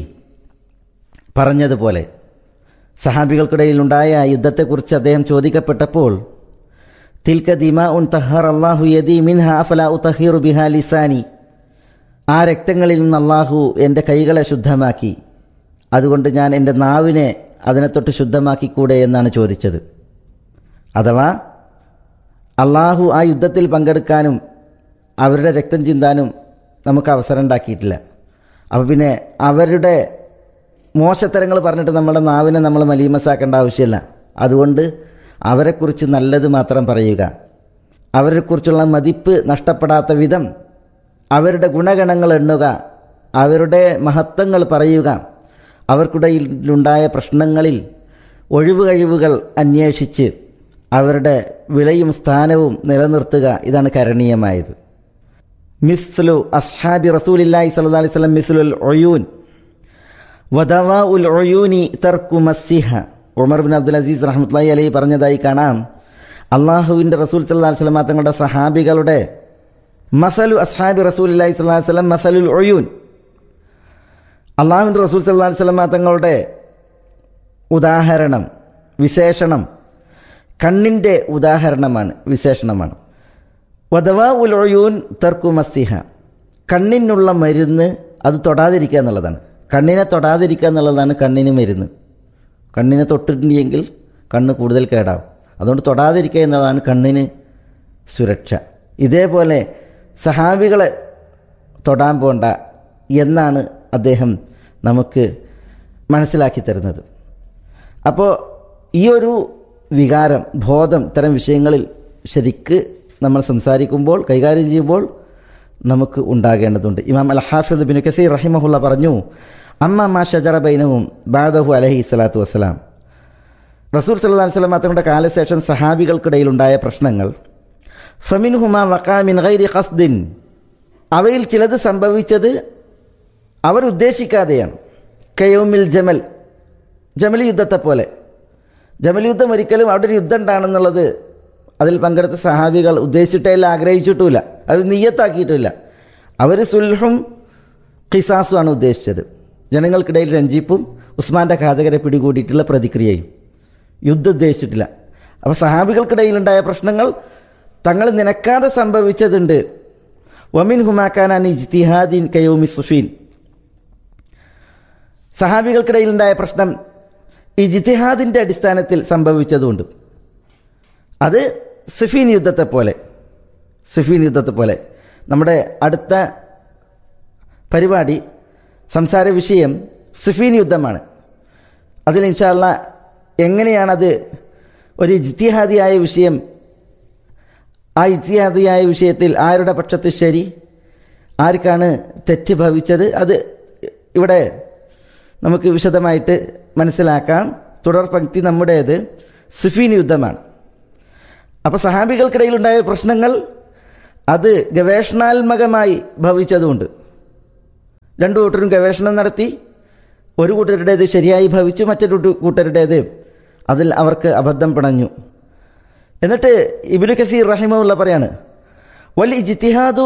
പറഞ്ഞതുപോലെ സഹാബികൾക്കിടയിൽ ഉണ്ടായ യുദ്ധത്തെക്കുറിച്ച് അദ്ദേഹം ചോദിക്കപ്പെട്ടപ്പോൾ തിൽക്ക ദിമ ഉൻ തഹർ അള്ളാഹു യദി മിൻഹ അഫല ഉത്തഹീറു ബിഹ ലിസാനി ആ രക്തങ്ങളിൽ നിന്ന് അള്ളാഹു എൻ്റെ കൈകളെ ശുദ്ധമാക്കി അതുകൊണ്ട് ഞാൻ എൻ്റെ നാവിനെ അതിനെ തൊട്ട് ശുദ്ധമാക്കിക്കൂടെ എന്നാണ് ചോദിച്ചത് അഥവാ അള്ളാഹു ആ യുദ്ധത്തിൽ പങ്കെടുക്കാനും അവരുടെ രക്തം ചിന്താനും നമുക്ക് അവസരം ഉണ്ടാക്കിയിട്ടില്ല അപ്പോൾ പിന്നെ അവരുടെ മോശത്തരങ്ങൾ പറഞ്ഞിട്ട് നമ്മുടെ നാവിനെ നമ്മൾ മലീമസാക്കേണ്ട ആവശ്യമില്ല അതുകൊണ്ട് അവരെക്കുറിച്ച് നല്ലത് മാത്രം പറയുക അവരെക്കുറിച്ചുള്ള മതിപ്പ് നഷ്ടപ്പെടാത്ത വിധം അവരുടെ ഗുണഗണങ്ങൾ എണ്ണുക അവരുടെ മഹത്വങ്ങൾ പറയുക അവർക്കിടയിലുണ്ടായ പ്രശ്നങ്ങളിൽ ഒഴിവ് കഴിവുകൾ അന്വേഷിച്ച് അവരുടെ വിലയും സ്ഥാനവും നിലനിർത്തുക ഇതാണ് കരണീയമായത് മിസ്ലു അസ്ഹാബി റസൂലില്ലാഹി സല്ലല്ലാഹി അലൈഹി വസല്ലം മിസ്ലുൽ ഒയൂൻ വദവാ ഉൽ ഒയൂനി തർക്കു മസ്സിഹ ഉമർ ബിൻ അബ്ദുൽ അസീസ് റഹ്മത്തുള്ളാഹി അലൈഹി പറഞ്ഞതായി കാണാം അള്ളാഹുവിൻ്റെ റസൂൽ സല്ലല്ലാഹി അലൈഹി വസല്ലം തങ്ങളുടെ സഹാബികളുടെ മസലു അസ്ഹാബി റസൂലില്ലാഹി സ്വല്ലല്ലാഹി അലൈഹി വസല്ലം മസലുൽ ഒയൂൻ അള്ളാഹുവിൻ്റെ റസൂൽ സല്ലല്ലാഹി അലൈഹി വസല്ലം തങ്ങളുടെ ഉദാഹരണം വിശേഷണം കണ്ണിൻ്റെ ഉദാഹരണമാണ് വിശേഷണമാണ് വധവാ ഉൽ ഒയൂൻ തർക്കു മസ്സിഹ കണ്ണിനുള്ള മരുന്ന് അത് തൊടാതിരിക്കുക എന്നുള്ളതാണ് കണ്ണിനെ തൊടാതിരിക്കുക എന്നുള്ളതാണ് കണ്ണിന് മരുന്ന് കണ്ണിനെ തൊട്ടിട്ടുണ്ടെങ്കിൽ കണ്ണ് കൂടുതൽ കേടാവും അതുകൊണ്ട് തൊടാതിരിക്കുക എന്നതാണ് കണ്ണിന് സുരക്ഷ ഇതേപോലെ സഹാബികളെ തൊടാൻ പോണ്ട എന്നാണ് അദ്ദേഹം നമുക്ക് മനസ്സിലാക്കി തരുന്നത് അപ്പോൾ ഈ ഒരു വികാരം ബോധം ഇത്തരം വിഷയങ്ങളിൽ ശരിക്ക് നമ്മൾ സംസാരിക്കുമ്പോൾ കൈകാര്യം ചെയ്യുമ്പോൾ നമുക്ക് ഉണ്ടാകേണ്ടതുണ്ട് ഇമാം അൽ ഹാഫിദ് ബിൻ കസീർ റഹിമഹുല്ല പറഞ്ഞു അമ്മ മാ ഷജറ ബൈനവും ബാദഹു അലഹി സ്വലാത്തു വസ്സലാം റസൂൽ സല്ലാ വസ്ലം തങ്ങളുടെ കാലശേഷം സഹാബികൾക്കിടയിലുണ്ടായ പ്രശ്നങ്ങൾ ഫമിൻ ഹുമ വക്കാമിൻ ഗൈരി ഖസ്ദിൻ അവയിൽ ചിലത് സംഭവിച്ചത് അവർ ഉദ്ദേശിക്കാതെയാണ് കയോമിൽ ജമൽ ജമൽ യുദ്ധത്തെ പോലെ ജമൽ യുദ്ധം ഒരിക്കലും അവിടെ ഒരു യുദ്ധം ഉണ്ടാണെന്നുള്ളത് അതിൽ പങ്കെടുത്ത സഹാബികൾ ഉദ്ദേശിച്ചിട്ടില്ല ആഗ്രഹിച്ചിട്ടുമില്ല അവർ നീയത്താക്കിയിട്ടില്ല അവർ സുൽഹും ഖിസാസുമാണ് ഉദ്ദേശിച്ചത് ജനങ്ങൾക്കിടയിൽ രഞ്ജിപ്പും ഉസ്മാൻ്റെ ഘാതകരെ പിടികൂടിയിട്ടുള്ള പ്രതിക്രിയയും യുദ്ധം ഉദ്ദേശിച്ചിട്ടില്ല അപ്പോൾ സഹാബികൾക്കിടയിലുണ്ടായ പ്രശ്നങ്ങൾ തങ്ങൾ നിനക്കാതെ സംഭവിച്ചതുണ്ട് വമിൻ ഹുമാക്കാനാൻ ഇജ്തിഹാദീൻ കയോമി സുഫീൻ സഹാബികൾക്കിടയിലുണ്ടായ പ്രശ്നം ഇജ്തിഹാദിൻ്റെ അടിസ്ഥാനത്തിൽ സംഭവിച്ചതുകൊണ്ട് അത് സിഫീൻ യുദ്ധത്തെ പോലെ സിഫീൻ യുദ്ധത്തെ പോലെ നമ്മുടെ അടുത്ത പരിപാടി സംസാര വിഷയം സിഫീൻ യുദ്ധമാണ് അതിൽ ഇൻഷാല്ല എങ്ങനെയാണത് ഒരു ജിത്തിഹാദിയായ വിഷയം ആ ഇത്യാദിയായ വിഷയത്തിൽ ആരുടെ പക്ഷത്ത് ശരി ആർക്കാണ് തെറ്റ് ഭവിച്ചത് അത് ഇവിടെ നമുക്ക് വിശദമായിട്ട് മനസ്സിലാക്കാം തുടർ പങ്ക്തി നമ്മുടേത് സിഫീൻ യുദ്ധമാണ് അപ്പോൾ സഹാബികൾക്കിടയിലുണ്ടായ പ്രശ്നങ്ങൾ അത് ഗവേഷണാത്മകമായി ഭവിച്ചതുകൊണ്ട് രണ്ടു കൂട്ടരും ഗവേഷണം നടത്തി ഒരു കൂട്ടരുടേത് ശരിയായി ഭവിച്ചു മറ്റൊരു കൂട്ട- കൂട്ടരുടേത് അതിൽ അവർക്ക് അബദ്ധം പിണഞ്ഞു എന്നിട്ട് ഇബിനു കസീർ റഹിമുള്ള പറയാണ് വൽ ഇജ്തിഹാദു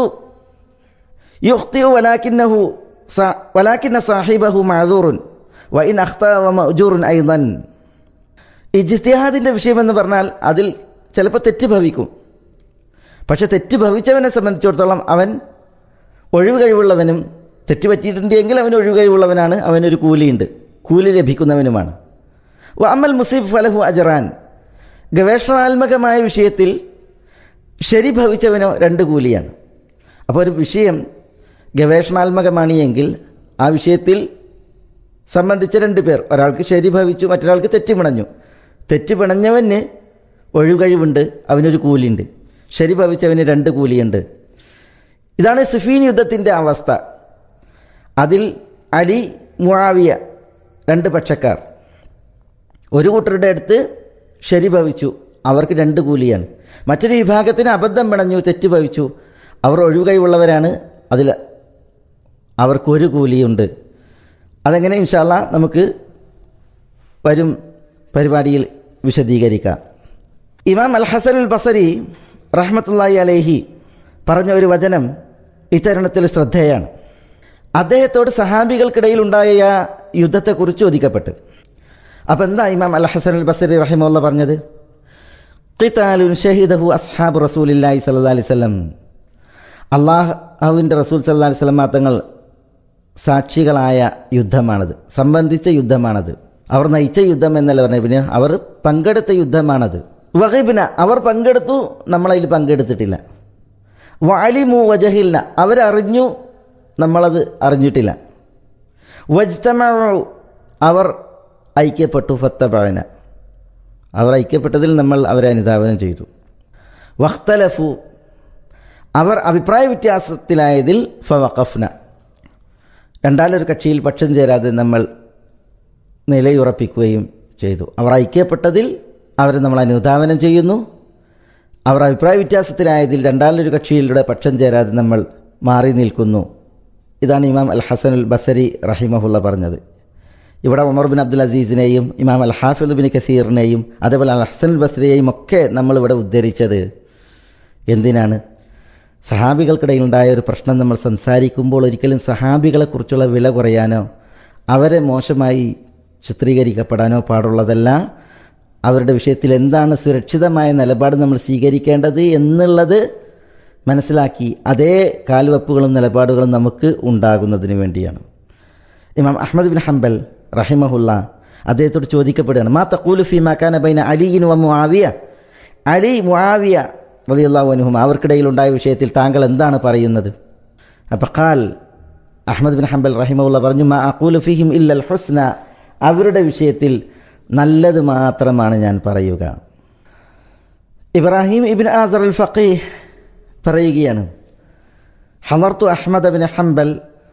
യുഖ്തിഉ വലാകിന്നഹു സ- വലാകിന്ന സാഹിബഹു മഅദൂറുൻ വഇൻ അഖ്ത വ മഅജൂറുൻ ഐദൻ ഇജ്തിഹാദിൻ്റെ വിഷയമെന്ന് പറഞ്ഞാൽ അതിൽ ചിലപ്പോൾ തെറ്റ് ഭവിക്കും പക്ഷെ തെറ്റ് ഭവിച്ചവനെ സംബന്ധിച്ചിടത്തോളം അവൻ ഒഴിവ് കഴിവുള്ളവനും തെറ്റ് പറ്റിയിട്ടുണ്ടെങ്കിൽ അവന് ഒഴിവ് കഴിവുള്ളവനാണ് അവനൊരു കൂലിയുണ്ട് കൂലി ലഭിക്കുന്നവനുമാണ് വ അമ്മൽ മുസീഫ് ഫലഹു അജറാൻ ഗവേഷണാത്മകമായ വിഷയത്തിൽ ശരി ഭവിച്ചവനോ രണ്ട് കൂലിയാണ് അപ്പോൾ ഒരു വിഷയം ഗവേഷണാത്മകമാണ് എങ്കിൽ ആ വിഷയത്തിൽ സംബന്ധിച്ച രണ്ട് പേർ ഒരാൾക്ക് ശരി ഭവിച്ചു മറ്റൊരാൾക്ക് തെറ്റ് പിണഞ്ഞു തെറ്റ് പിണഞ്ഞവന് ഒഴികഴിവുണ്ട് അവനൊരു കൂലിയുണ്ട് ശരി ഭവിച്ചവന് രണ്ട് കൂലിയുണ്ട് ഇതാണ് സിഫീൻ യുദ്ധത്തിൻ്റെ അവസ്ഥ അതിൽ അലി മുആവിയ രണ്ട് പക്ഷക്കാർ ഒരു കൂട്ടരുടെ അടുത്ത് ശരി ഭവിച്ചു അവർക്ക് രണ്ട് കൂലിയാണ് മറ്റൊരു വിഭാഗത്തിന് അബദ്ധം പിണഞ്ഞു തെറ്റ് ഭവിച്ചു അവർ ഒഴിവുകൈവുള്ളവരാണ് അതിൽ അവർക്ക് ഒരു കൂലിയുണ്ട് അതെങ്ങനെ ഇൻഷാല്ല നമുക്ക് വരും പരിപാടിയിൽ വിശദീകരിക്കാം ഇമാം അൽ ഹസൻ ഉൽ ബസരി റഹ്മത്തുള്ളാഹി അലേഹി പറഞ്ഞ ഒരു വചനം ഇത്തരുണത്തിൽ ശ്രദ്ധേയാണ് അദ്ദേഹത്തോട് സഹാബികൾക്കിടയിൽ ഉണ്ടായ യുദ്ധത്തെക്കുറിച്ച് ചോദിക്കപ്പെട്ടു അപ്പം എന്താ ഇമാം അൽ ഹസൻ അൽ ബസരി റഹിമുള്ള പറഞ്ഞത് ഖിതാലുൻ ഷഹീദഹു അസ്ഹാബ് റസൂലില്ലാഹി സല്ലല്ലാഹി അലൈഹി വസല്ലം അള്ളാഹുവിൻ്റെ റസൂൽ സല്ലല്ലാഹി അലൈഹി വസല്ലം തങ്ങൾ സാക്ഷികളായ യുദ്ധമാണത് സംബന്ധിച്ച യുദ്ധമാണത് അവർ നയിച്ച യുദ്ധം എന്നല്ല പറഞ്ഞ പിന്നെ അവർ പങ്കെടുത്ത യുദ്ധമാണത് വഹീബിന അവർ പങ്കെടുത്തു നമ്മളതിൽ പങ്കെടുത്തിട്ടില്ല വാലിമു വജഹില്ല അവരറിഞ്ഞു നമ്മളത് അറിഞ്ഞിട്ടില്ല വജ്തമു അവർ ഐക്യപ്പെട്ടു ഫത്തബാന അവർ ഐക്യപ്പെട്ടതിൽ നമ്മൾ അവരെ അനുധാവനം ചെയ്തു വഖ്തലഫു അവർ അഭിപ്രായ വ്യത്യാസത്തിലായതിൽ ഫവഖഫ്ന രണ്ടാലൊരു കക്ഷിയിൽ പക്ഷം ചേരാതെ നമ്മൾ നിലയുറപ്പിക്കുകയും ചെയ്തു അവർ ഐക്യപ്പെട്ടതിൽ അവരെ നമ്മൾ അനുധാവനം ചെയ്യുന്നു അവർ അഭിപ്രായ വ്യത്യാസത്തിലായതിൽ രണ്ടാലൊരു കക്ഷിയിലൂടെ പക്ഷം ചേരാതെ നമ്മൾ മാറി നിൽക്കുന്നു ഇതാണ് ഇമാം അൽ ഹസൻ ഉൽ ബസരി റഹിമഹുല്ല പറഞ്ഞത് ഇവിടെ ഉമർ ബിൻ അബ്ദുൽ അസീസിനെയും ഇമാം അൽ ഹാഫിദ് ബിൻ കസീറിനെയും അതേപോലെ അൽ ഹസൻ ഉൽ ബസരിയെയും ഒക്കെ നമ്മളിവിടെ ഉദ്ധരിച്ചത് എന്തിനാണ് സഹാബികൾക്കിടയിലുണ്ടായ ഒരു പ്രശ്നം നമ്മൾ സംസാരിക്കുമ്പോൾ ഒരിക്കലും സഹാബികളെക്കുറിച്ചുള്ള വില കുറയാനോ അവരെ മോശമായി ചിത്രീകരിക്കപ്പെടാനോ പാടുള്ളതല്ല അവരുടെ വിഷയത്തിൽ എന്താണ് സുരക്ഷിതമായ നിലപാട് നമ്മൾ സ്വീകരിക്കേണ്ടത് എന്നുള്ളത് മനസ്സിലാക്കി അതേ കാൽവെപ്പുകളും നിലപാടുകളും നമുക്ക് ഉണ്ടാകുന്നതിന് വേണ്ടിയാണ് ഇമാം അഹമ്മദ് ബിൻ ഹംബൽ റഹിമഹുല്ല അദ്ദേഹത്തോട് ചോദിക്കപ്പെടുകയാണ് മാ തക്കൂലു ഫി മാക്കാന ബൈന അലിയിൻ വ മുആവിയ അലി മുആവിയ റളിയല്ലാഹു അൻഹും അവർക്കിടയിലുണ്ടായ വിഷയത്തിൽ താങ്കൾ എന്താണ് പറയുന്നത് അപ്പോൾ ഖാൽ അഹമ്മദ് ബിൻ ഹംബൽ റഹിമഹുല്ല പറഞ്ഞു മാ അഖൂലു ഫിഹിം ഇല്ലൽ ഹുസ്ന അവരുടെ വിഷയത്തിൽ നല്ലത് മാത്രമാണ് ഞാൻ പറയുക ഇബ്രാഹിം ഇബിൻ ആസർ അൽ ഫഖീഹ് പറയുകയാണ് ഹമർത്തു അഹമ്മദ് ബിൻ ഹംബൽ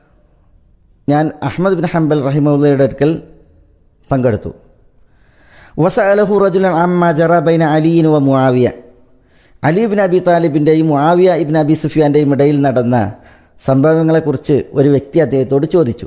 ഞാൻ അഹമ്മദ് ബിൻ ഹംബൽ റഹിമുള്ളയുടെ അടുക്കൽ പങ്കെടുത്തു വസ അലഹു റജുലൻ അമ്മ ജറ ബൈന അലീൻ വ മുആവിയ അലി ഇബിൻ അബി താലിബിൻ്റെയും മുആവിയ ഇബിൻ അബി സുഫിയാൻ്റെയും ഇടയിൽ നടന്ന സംഭവങ്ങളെക്കുറിച്ച് ഒരു വ്യക്തി അദ്ദേഹത്തോട് ചോദിച്ചു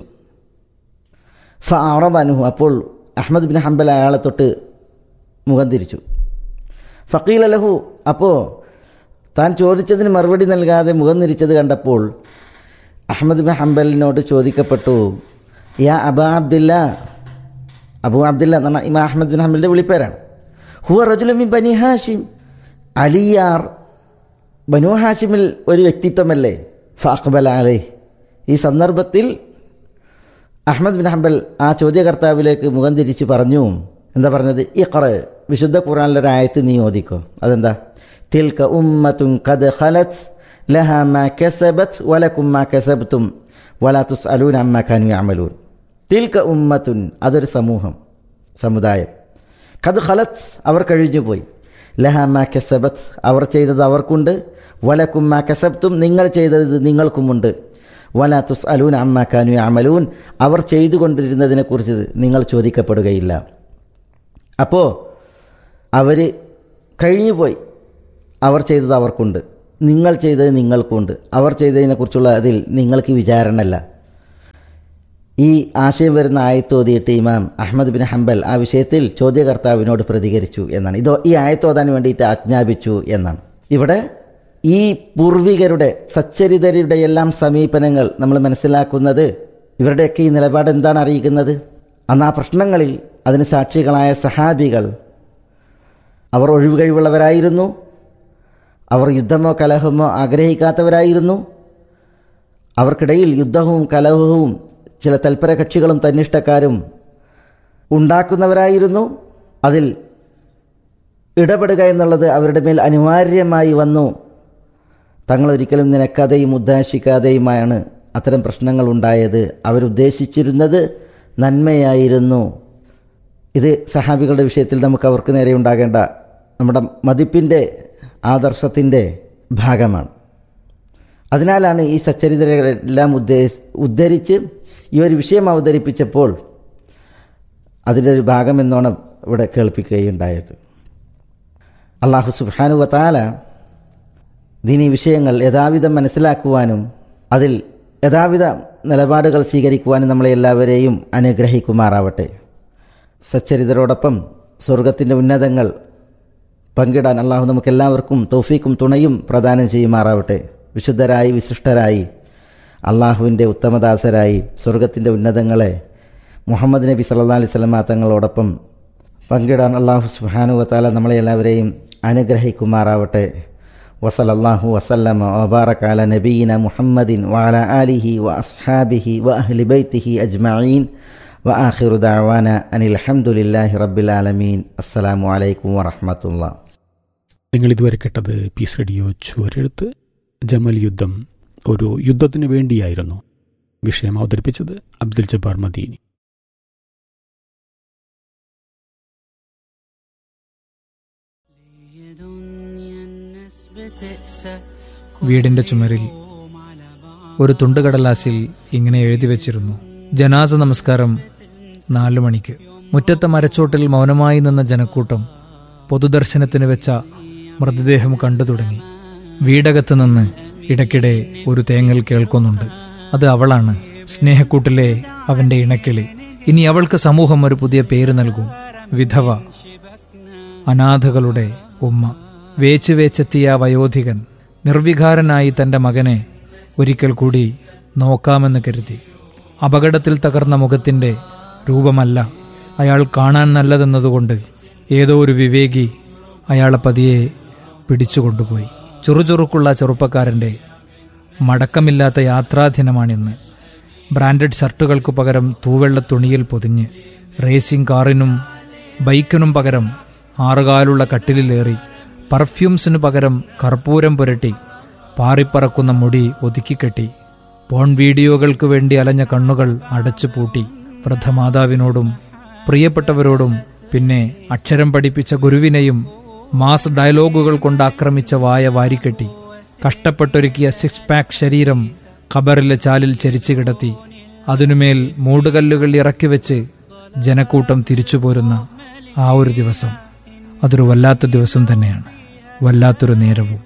ഫ അറബനുഹു അപ്പോൾ അഹമ്മദ് ബിൻ ഹംബൽ അയാളെ തൊട്ട് മുഖം തിരിച്ചു ഫക്കീൽ അലഹു അപ്പോൾ താൻ ചോദിച്ചതിന് മറുപടി നൽകാതെ മുഖം തിരിച്ചത് കണ്ടപ്പോൾ അഹമ്മദ് ബിൻ ഹംബലിനോട് ചോദിക്കപ്പെട്ടു യാ അബാ അബ്ദില്ല അബു അബ്ദില്ല എന്ന് പറഞ്ഞാൽ ഇമാ അഹമ്മദ് ബിൻ ഹംബലിൻ്റെ വിളിപ്പേരാണ് ഹുവ റജുലമിൻ ബനി ഹാഷിം അലിയാർ ബനു ഹാഷിമിൽ ഒരു വ്യക്തിത്വമല്ലേ ഫാഖ്ബൽ അലേ ഈ സന്ദർഭത്തിൽ അഹമ്മദ് ബിൻ ഹംബൽ ആ ചോദ്യകർത്താവിലേക്ക് മുഖം തിരിച്ച് പറഞ്ഞു എന്താ പറഞ്ഞത് ഈ കുറേ വിശുദ്ധ ഖുറാനിലൊരു ആയത്ത് നീ ഓദിക്കോ അതെന്താ തിൽക ഉമ്മത്തും കത് ഖലത് ലഹ മാ കസബത് വലക്കും മാ കസബ്തും വലാ തുസ് അലൂൻ അമ്മ ഖാനു അമലൂൻ തിൽക ഉമ്മത്തുൻ അതൊരു സമൂഹം സമുദായം കത് ഖലത് അവർ കഴിഞ്ഞുപോയി ലഹ മാ കസബത്ത് അവർ ചെയ്തത് അവർക്കുണ്ട് വലക്കും മാ കസബ്ത്തും നിങ്ങൾ ചെയ്തത് നിങ്ങൾക്കുമുണ്ട് വല തുസ് അലൂൻ അമ്മാക്കാനു അമലൂൻ അവർ ചെയ്തുകൊണ്ടിരുന്നതിനെക്കുറിച്ച് നിങ്ങൾ ചോദിക്കപ്പെടുകയില്ല അപ്പോൾ അവർ കഴിഞ്ഞുപോയി അവർ ചെയ്തത് അവർക്കുണ്ട് നിങ്ങൾ ചെയ്തത് നിങ്ങൾക്കുണ്ട് അവർ ചെയ്തതിനെക്കുറിച്ചുള്ള അതിൽ നിങ്ങൾക്ക് വിചാരണല്ല ഈ ആശയം വരുന്ന ആയത്തോതിയിട്ട് ഇമാം അഹമ്മദ് ബിൻ ഹംബൽ ആ വിഷയത്തിൽ ചോദ്യകർത്താവിനോട് പ്രതികരിച്ചു എന്നാണ് ഇതോ ഈ ആയത്തോതാൻ വേണ്ടിയിട്ട് ആജ്ഞാപിച്ചു എന്നാണ് ഇവിടെ ഈ പൂർവികരുടെ സച്ചരിതരുടെ എല്ലാം സമീപനങ്ങൾ നമ്മൾ മനസ്സിലാക്കുന്നത് ഇവരുടെയൊക്കെ ഈ നിലപാട് എന്താണ് അറിയിക്കുന്നത് അന്ന് ആ പ്രശ്നങ്ങളിൽ അതിന് സാക്ഷികളായ സഹാബികൾ അവർ ഒഴിവുകഴിവുള്ളവരായിരുന്നു അവർ യുദ്ധമോ കലഹമോ ആഗ്രഹിക്കാത്തവരായിരുന്നു അവർക്കിടയിൽ യുദ്ധവും കലഹവും ചില തൽപര കക്ഷികളും തന്നിഷ്ടക്കാരും ഉണ്ടാക്കുന്നവരായിരുന്നു അതിൽ ഇടപെടുക എന്നുള്ളത് അവരുടെ മേൽ അനിവാര്യമായി വന്നു തങ്ങൾ ഒരിക്കലും നിനക്കാതെയും ഉദ്ദേശിക്കാതെയുമാണ് അത്തരം പ്രശ്നങ്ങൾ ഉണ്ടായത് അവരുദ്ദേശിച്ചിരുന്നത് നന്മയായിരുന്നു ഇത് സഹാബികളുടെ വിഷയത്തിൽ നമുക്ക് അവർക്ക് നേരെ ഉണ്ടാകേണ്ട നമ്മുടെ മതിപ്പിൻ്റെ ആദർശത്തിൻ്റെ ഭാഗമാണ് അതിനാലാണ് ഈ സച്ചരിതരെല്ലാം ഉദ്ദേ ഉദ്ധരിച്ച് ഈ ഒരു വിഷയം അവതരിപ്പിച്ചപ്പോൾ അതിൻ്റെ ഒരു ഭാഗം എന്നോണം ഇവിടെ കേൾപ്പിക്കുകയുണ്ടായത് അള്ളാഹു സുബാനു വത്താല ദീനീ വിഷയങ്ങൾ യഥാവിധം മനസ്സിലാക്കുവാനും അതിൽ യഥാവിധ നിലപാടുകൾ സ്വീകരിക്കുവാനും നമ്മളെ എല്ലാവരെയും അനുഗ്രഹിക്കുമാറാവട്ടെ സച്ചരിതരോടൊപ്പം സ്വർഗത്തിൻ്റെ ഉന്നതങ്ങൾ പങ്കിടാൻ അള്ളാഹു നമുക്ക് എല്ലാവർക്കും തൗഫീക്കും തുണയും പ്രദാനം ചെയ്യുമാറാവട്ടെ വിശുദ്ധരായി വിശിഷ്ടരായി അള്ളാഹുവിൻ്റെ ഉത്തമദാസരായി സ്വർഗത്തിൻ്റെ ഉന്നതങ്ങളെ മുഹമ്മദ് നബി സല്ലാ അലൈഹി സ്വലമ തങ്ങളോടൊപ്പം പങ്കിടാൻ അള്ളാഹു സുഹാനുവത്താല നമ്മളെ എല്ലാവരെയും അനുഗ്രഹിക്കുമാറാവട്ടെ വസലല്ലാഹു വസല്ലമ വബാറക്കാല നബീന മുഹമ്മദിൻ വാല ആലിഹി വ അസ്ഹാബിഹി വ അഹ്ലി ബൈത്തിഹി അജ്മഈൻ വ ആഖിറു ദഅവാന അനിൽ ഹംദുലില്ലാഹി റബ്ബിൽ ആലമീൻ അസ്സലാമു അലൈക്കും വറഹ്മത്തുള്ളാ നിങ്ങൾ ഇതുവരെ കേട്ടത് പീസ് റേഡിയോ ചുവരെഴുത്ത് ജമൽ യുദ്ധം ഒരു യുദ്ധത്തിന് വേണ്ടിയായിരുന്നു വിഷയം അവതരിപ്പിച്ചത് അബ്ദുൽ ജബ്ബാർ മദീനി വീടിന്റെ ചുമരിൽ ഒരു തുണ്ടുകടലാസിൽ ഇങ്ങനെ എഴുതി വെച്ചിരുന്നു ജനാസ നമസ്കാരം നാലു മണിക്ക് മുറ്റത്തെ മരച്ചോട്ടിൽ മൗനമായി നിന്ന ജനക്കൂട്ടം പൊതുദർശനത്തിന് വെച്ച മൃതദേഹം കണ്ടു തുടങ്ങി വീടകത്ത് നിന്ന് ഇടയ്ക്കിടെ ഒരു തേങ്ങൽ കേൾക്കുന്നുണ്ട് അത് അവളാണ് സ്നേഹക്കൂട്ടിലെ അവന്റെ ഇണക്കിളി ഇനി അവൾക്ക് സമൂഹം ഒരു പുതിയ പേര് നൽകും വിധവ അനാഥകളുടെ ഉമ്മ വേച്ച് വേച്ചെത്തിയ ആ വയോധികൻ നിർവികാരനായി തന്റെ മകനെ ഒരിക്കൽ കൂടി നോക്കാമെന്ന് കരുതി അപകടത്തിൽ തകർന്ന മുഖത്തിന്റെ രൂപമല്ല അയാൾ കാണാൻ നല്ലതെന്നതുകൊണ്ട് ഏതോ ഒരു വിവേകി അയാളെ പതിയെ പിടിച്ചുകൊണ്ടുപോയി ചുറുചുറുക്കുള്ള ചെറുപ്പക്കാരന്റെ മടക്കമില്ലാത്ത യാത്രാദിനമാണിന്ന് ബ്രാൻഡഡ് ഷർട്ടുകൾക്ക് പകരം തൂവെള്ള തുണിയിൽ പൊതിഞ്ഞ് റേസിംഗ് കാറിനും ബൈക്കിനും പകരം ആറുകാലുള്ള കട്ടിലിലേറി പർഫ്യൂംസിനു പകരം കർപ്പൂരം പുരട്ടി പാറിപ്പറക്കുന്ന മുടി ഒതുക്കിക്കെട്ടി പോൺ വീഡിയോകൾക്ക് വേണ്ടി അലഞ്ഞ കണ്ണുകൾ അടച്ചു പൂട്ടി വൃദ്ധമാതാവിനോടും പ്രിയപ്പെട്ടവരോടും പിന്നെ അക്ഷരം പഠിപ്പിച്ച ഗുരുവിനെയും മാസ് ഡയലോഗുകൾ കൊണ്ട് ആക്രമിച്ച വായ വാരിക്കെട്ടി കഷ്ടപ്പെട്ടൊരുക്കിയ സിക്സ് പാക്ക് ശരീരം ഖബറിലെ ചാലിൽ ചരിച്ചു കിടത്തി അതിനുമേൽ മൂടുകല്ലുകൾ ഇറക്കി വെച്ച് ജനക്കൂട്ടം തിരിച്ചു പോരുന്ന ആ ഒരു ദിവസം അതൊരു വല്ലാത്ത ദിവസം തന്നെയാണ് വല്ലാത്തൊരു നേരവും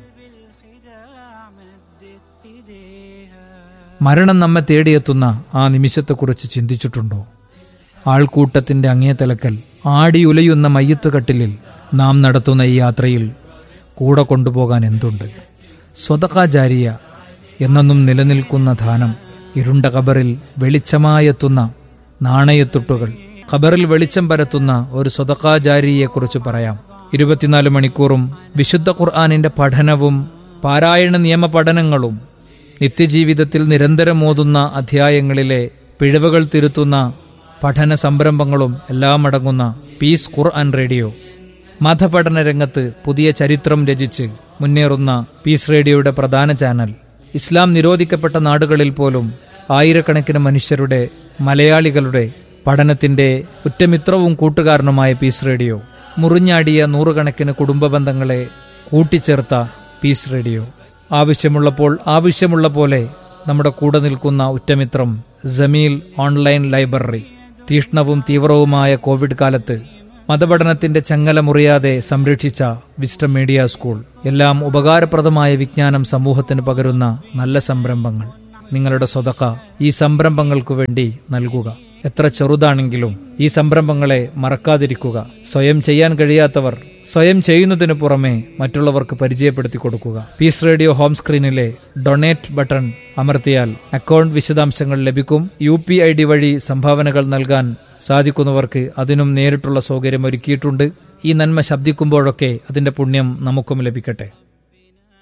മരണം നമ്മെ തേടിയെത്തുന്ന ആ നിമിഷത്തെക്കുറിച്ച് ചിന്തിച്ചിട്ടുണ്ടോ ആൾക്കൂട്ടത്തിന്റെ അങ്ങേ തലക്കൽ ആടിയുലയുന്ന മയ്യത്തുകട്ടിലിൽ നാം നടത്തുന്ന ഈ യാത്രയിൽ കൂടെ കൊണ്ടുപോകാൻ എന്തുണ്ട് സ്വതകാചാരിയ എന്നെന്നും നിലനിൽക്കുന്ന ധാനം ഇരുണ്ട കബറിൽ വെളിച്ചമായെത്തുന്ന നാണയത്തുട്ടുകൾ ഖബറിൽ വെളിച്ചം പരത്തുന്ന ഒരു സ്വതകാചാരിയെക്കുറിച്ച് പറയാം ഇരുപത്തിനാല് മണിക്കൂറും വിശുദ്ധ ഖുർആാനിന്റെ പഠനവും പാരായണ നിയമ പഠനങ്ങളും നിത്യജീവിതത്തിൽ നിരന്തരം ഓതുന്ന അധ്യായങ്ങളിലെ പിഴവുകൾ തിരുത്തുന്ന പഠന സംരംഭങ്ങളും എല്ലാം അടങ്ങുന്ന പീസ് ഖുർആൻ റേഡിയോ മതപഠന രംഗത്ത് പുതിയ ചരിത്രം രചിച്ച് മുന്നേറുന്ന പീസ് റേഡിയോയുടെ പ്രധാന ചാനൽ ഇസ്ലാം നിരോധിക്കപ്പെട്ട നാടുകളിൽ പോലും ആയിരക്കണക്കിന് മനുഷ്യരുടെ മലയാളികളുടെ പഠനത്തിന്റെ ഉറ്റമിത്രവും കൂട്ടുകാരനുമായ പീസ് റേഡിയോ മുറിഞ്ഞാടിയ നൂറുകണക്കിന് കുടുംബ ബന്ധങ്ങളെ കൂട്ടിച്ചേർത്ത പീസ് റേഡിയോ ആവശ്യമുള്ളപ്പോൾ ആവശ്യമുള്ള പോലെ നമ്മുടെ കൂടെ നിൽക്കുന്ന ഉറ്റമിത്രം ജമീൽ ഓൺലൈൻ ലൈബ്രറി തീഷ്ണവും തീവ്രവുമായ കോവിഡ് കാലത്ത് മതപഠനത്തിന്റെ ചങ്ങല മുറിയാതെ സംരക്ഷിച്ച വിസ്റ്റം മീഡിയ സ്കൂൾ എല്ലാം ഉപകാരപ്രദമായ വിജ്ഞാനം സമൂഹത്തിന് പകരുന്ന നല്ല സംരംഭങ്ങൾ നിങ്ങളുടെ സ്വതക്ക ഈ സംരംഭങ്ങൾക്കു വേണ്ടി നൽകുക എത്ര ചെറുതാണെങ്കിലും ഈ സംരംഭങ്ങളെ മറക്കാതിരിക്കുക സ്വയം ചെയ്യാൻ കഴിയാത്തവർ സ്വയം ചെയ്യുന്നതിനു പുറമെ മറ്റുള്ളവർക്ക് പരിചയപ്പെടുത്തി കൊടുക്കുക പീസ് റേഡിയോ ഹോം സ്ക്രീനിലെ ഡൊണേറ്റ് ബട്ടൺ അമർത്തിയാൽ അക്കൗണ്ട് വിശദാംശങ്ങൾ ലഭിക്കും യു പി ഐ ഡി വഴി സംഭാവനകൾ നൽകാൻ സാധിക്കുന്നവർക്ക് അതിനും നേരിട്ടുള്ള സൗകര്യം ഒരുക്കിയിട്ടുണ്ട് ഈ നന്മ ശബ്ദിക്കുമ്പോഴൊക്കെ അതിന്റെ പുണ്യം നമുക്കും ലഭിക്കട്ടെ